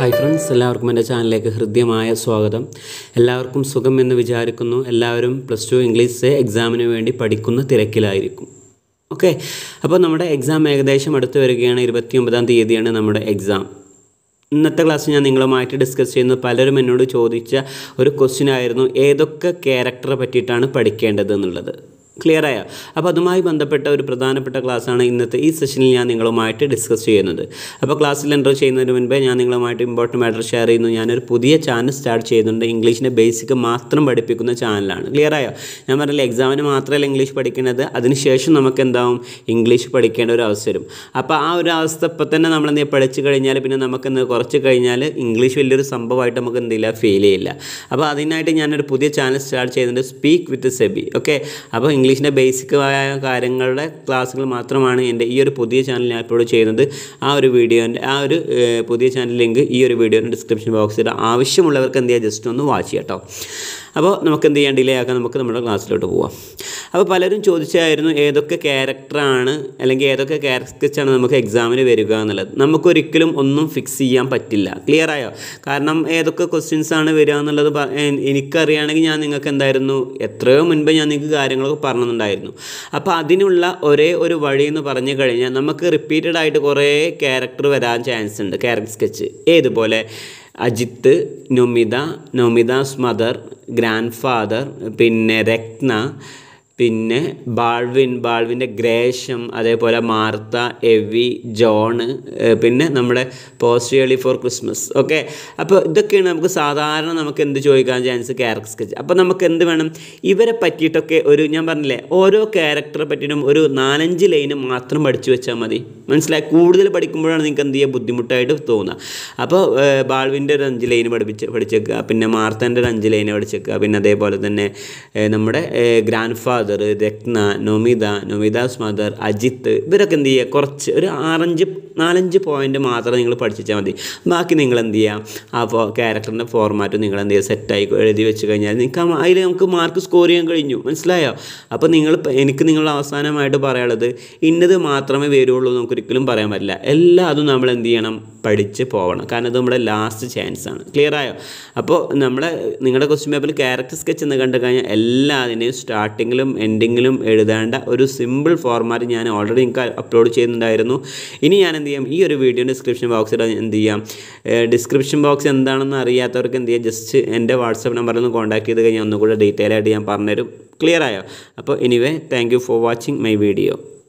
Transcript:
hi friends എല്ലാവർക്കും എൻ്റെ ചാനലിലേക്ക് ഹൃദ്യമായ സ്വാഗതം എല്ലാവർക്കും സുഖം എന്ന് വിചാരിക്കുന്നു എല്ലാവരും പ്ലസ് ടു ഇംഗ്ലീഷ് എക്സാമിന് വേണ്ടി പഠിക്കുന്ന തിരക്കിലായിരിക്കും ഓക്കെ അപ്പോൾ നമ്മുടെ എക്സാം ഏകദേശം അടുത്ത് വരികയാണ് ഇരുപത്തി ഒമ്പതാം തീയതിയാണ് നമ്മുടെ എക്സാം ഇന്നത്തെ ക്ലാസ് ഞാൻ നിങ്ങളുമായിട്ട് ഡിസ്കസ് ചെയ്യുന്നത് പലരും എന്നോട് ചോദിച്ച ഒരു ക്വസ്റ്റ്യൻ ആയിരുന്നു ഏതൊക്കെ ക്യാരക്ടറെ പറ്റിയിട്ടാണ് പഠിക്കേണ്ടത് എന്നുള്ളത് ക്ലിയർ ആയോ അപ്പോൾ അതുമായി ബന്ധപ്പെട്ട ഒരു പ്രധാനപ്പെട്ട ക്ലാസ്സാണ് ഇന്നത്തെ ഈ സെഷനിൽ ഞാൻ നിങ്ങളുമായിട്ട് ഡിസ്കസ് ചെയ്യുന്നത് അപ്പോൾ ക്ലാസ്സിൽ എൻ്റർ ചെയ്യുന്നതിന് മുൻപേ ഞാൻ നിങ്ങളുമായിട്ട് ഇമ്പോർട്ടൻ്റ് മാറ്റർ ഷെയർ ചെയ്യുന്നു ഞാനൊരു പുതിയ ചാനൽ സ്റ്റാർട്ട് ചെയ്യുന്നുണ്ട് ഇംഗ്ലീഷിൻ്റെ ബേസിക് മാത്രം പഠിപ്പിക്കുന്ന ചാനലാണ് ക്ലിയർ ആയോ ഞാൻ പറഞ്ഞില്ല എക്സാമിന് മാത്രമല്ല ഇംഗ്ലീഷ് പഠിക്കുന്നത് അതിനുശേഷം നമുക്ക് എന്താവും ഇംഗ്ലീഷ് പഠിക്കേണ്ട ഒരു അവസരം അപ്പോൾ ആ ഒരു അവസ്ഥ ഇപ്പം തന്നെ നമ്മൾ എന്ത് ചെയ്യും പഠിച്ചു കഴിഞ്ഞാൽ പിന്നെ നമുക്ക് എന്ത് കുറച്ച് കഴിഞ്ഞാൽ ഇംഗ്ലീഷ് വലിയൊരു സംഭവമായിട്ട് നമുക്ക് എന്തില്ല ഫീൽ ചെയ്യില്ല അപ്പോൾ അതിനായിട്ട് ഞാനൊരു പുതിയ ചാനൽ സ്റ്റാർട്ട് ചെയ്യുന്നുണ്ട് സ്പീക്ക് വിത്ത് സെബി ഓക്കെ അപ്പോൾ ഇംഗ്ലീഷിൻ്റെ ബേസിക്കായ കാര്യങ്ങളുടെ ക്ലാസ്സുകൾ മാത്രമാണ് എൻ്റെ ഈ ഒരു പുതിയ ചാനൽ ഞാൻ അപ്ലോഡ് ചെയ്യുന്നത് ആ ഒരു വീഡിയോൻ്റെ ആ ഒരു ഏഹ്, പുതിയ ചാനൽ ലിങ്ക് ഈ ഒരു വീഡിയോൻ്റെ ഡിസ്ക്രിപ്ഷൻ ബോക്സിൽ ആവശ്യമുള്ളവർക്ക് എന്ത് ചെയ്യുക ജസ്റ്റ് ഒന്ന് വാച്ച് ചെയ്യാം കേട്ടോ അപ്പോൾ നമുക്ക് എന്ത് ചെയ്യാൻ ഡിലേ ആക്കാൻ നമുക്ക് നമ്മുടെ ക്ലാസ്സിലോട്ട് പോവാം അപ്പോൾ പലരും ചോദിച്ചായിരുന്നു ഏതൊക്കെ ക്യാരക്ടറാണ് അല്ലെങ്കിൽ ഏതൊക്കെ ക്യാരക്ടേഴ്സാണ് നമുക്ക് എക്സാമിന് വരിക എന്നുള്ളത് നമുക്കൊരിക്കലും ഒന്നും ഫിക്സ് ചെയ്യാൻ പറ്റില്ല ക്ലിയർ ആയോ കാരണം ഏതൊക്കെ ക്വസ്റ്റ്യൻസ് ആണ് വരിക എന്നുള്ളത് പ- എ- എനിക്കറിയാണെങ്കിൽ ഞാൻ നിങ്ങൾക്ക് എന്തായിരുന്നു എത്രയോ മുൻപ് ഞാൻ നിങ്ങൾക്ക് കാര്യങ്ങളൊക്കെ പറഞ്ഞിട്ടുണ്ടായിരുന്നു അപ്പോൾ അതിനുള്ള ഒരേ ഒരു വഴി എന്ന് പറഞ്ഞു കഴിഞ്ഞാൽ നമുക്ക് റിപ്പീറ്റഡ് ആയിട്ട് കുറേ ക്യാരക്ടർ വരാൻ ചാൻസ് ഉണ്ട് ക്യാരക്ടർ സ്കെച്ച് ഏതുപോലെ Ajith Nomita Nomita's mother grandfather പിന്നെ രത്ന പിന്നെ ബാൾവിൻ ബാൾവിൻ്റെ ഗ്രേഷം അതേപോലെ മാർത്ത എവി ജോണ് ഏഹ് പിന്നെ നമ്മുടെ പോസ്റ്റ് ഫോർ ക്രിസ്മസ് ഓക്കെ അപ്പോൾ ഇതൊക്കെയാണ് നമുക്ക് സാധാരണ നമുക്ക് എന്ത് ചോദിക്കാൻ ചാൻസ് ക്യാരക്ടർ സ്കെച്ച് അപ്പോൾ നമുക്ക് എന്ത് വേണം ഇവരെ പറ്റിയിട്ടൊക്കെ ഒരു ഞാൻ പറഞ്ഞില്ലേ ഓരോ ക്യാരക്ടറെ പറ്റിയിട്ടും ഒരു നാലഞ്ച് ലൈന് മാത്രം പഠിച്ചു വെച്ചാൽ മതി മനസ്സിലായി കൂടുതൽ പഠിക്കുമ്പോഴാണ് നിങ്ങൾക്ക് എന്ത് ചെയ്യുക ബുദ്ധിമുട്ടായിട്ട് തോന്നുക അപ്പോൾ ഏഹ് ബാൾവിൻ്റെ ഒരു അഞ്ച് ലൈന് പഠിപ്പിച്ച് പഠിച്ചേക്കുക പിന്നെ മാർത്തൻ്റെ ഒരു അഞ്ച് ലൈന് പഠിച്ചേക്കുക പിന്നെ അതേപോലെ തന്നെ ഏഹ് നമ്മുടെ grandfather Ratna Nomita Nomita's mother Ajith ഇവരൊക്കെ എന്ത് ചെയ്യുക കുറച്ച് ഒരു ആറഞ്ച് നാലഞ്ച് പോയിന്റ് മാത്രം നിങ്ങൾ പഠിച്ചാൽ മതി ബാക്കി നിങ്ങൾ എന്ത് ചെയ്യുക ആ ഫോ ക്യാരക്ടറിൻ്റെ ഫോർമാറ്റ് നിങ്ങൾ എന്ത് ചെയ്യുക സെറ്റായി എഴുതി വെച്ച് കഴിഞ്ഞാൽ നിങ്ങൾക്ക് അതിൽ നമുക്ക് മാർക്ക് സ്കോർ ചെയ്യാൻ കഴിഞ്ഞു മനസ്സിലായോ അപ്പോൾ നിങ്ങൾ എനിക്ക് നിങ്ങൾ അവസാനമായിട്ട് പറയാനുള്ളത് ഇന്നത് മാത്രമേ വരുള്ളൂ എന്ന് നമുക്കൊരിക്കലും പറയാൻ പറ്റില്ല എല്ലാതും നമ്മൾ എന്ത് ചെയ്യണം പഠിച്ച് പോകണം കാരണം ഇത് നമ്മുടെ ലാസ്റ്റ് ചാൻസ് ആണ് ക്ലിയർ ആയോ അപ്പോൾ നമ്മുടെ നിങ്ങളുടെ ക്വസ്റ്റ്യൻ പേപ്പറിൽ ക്യാരക്ടർ സ്കെച്ച് എന്ന് കണ്ടു കഴിഞ്ഞാൽ എല്ലാതിനെയും സ്റ്റാർട്ടിങ്ങിലും എൻഡിങ്ങിലും എഴുതേണ്ട ഒരു സിമ്പിൾ ഫോർമാറ്റ് ഞാൻ ഓൾറെഡി നിങ്ങൾക്ക് അപ്ലോഡ് ചെയ്യുന്നുണ്ടായിരുന്നു ഇനി ഞാൻ എന്ത് ചെയ്യാം ഈ ഒരു വീഡിയോ ഡിസ്ക്രിപ്ഷൻ ബോക്സിൽ എന്ത് ചെയ്യാം ഡിസ്ക്രിപ്ഷൻ ബോക്സ് എന്താണെന്ന് അറിയാത്തവർക്ക് എന്ത് ചെയ്യാം ജസ്റ്റ് എൻ്റെ വാട്സപ്പ് നമ്പറിൽ നിന്ന് കോൺടാക്ട് ചെയ്ത് കഴിഞ്ഞാൽ ഒന്നുകൂടെ ഡീറ്റെയിൽ ആയിട്ട് ഞാൻ പറഞ്ഞുതരും ക്ലിയർ ആയോ അപ്പോൾ anyway thank you for watching my video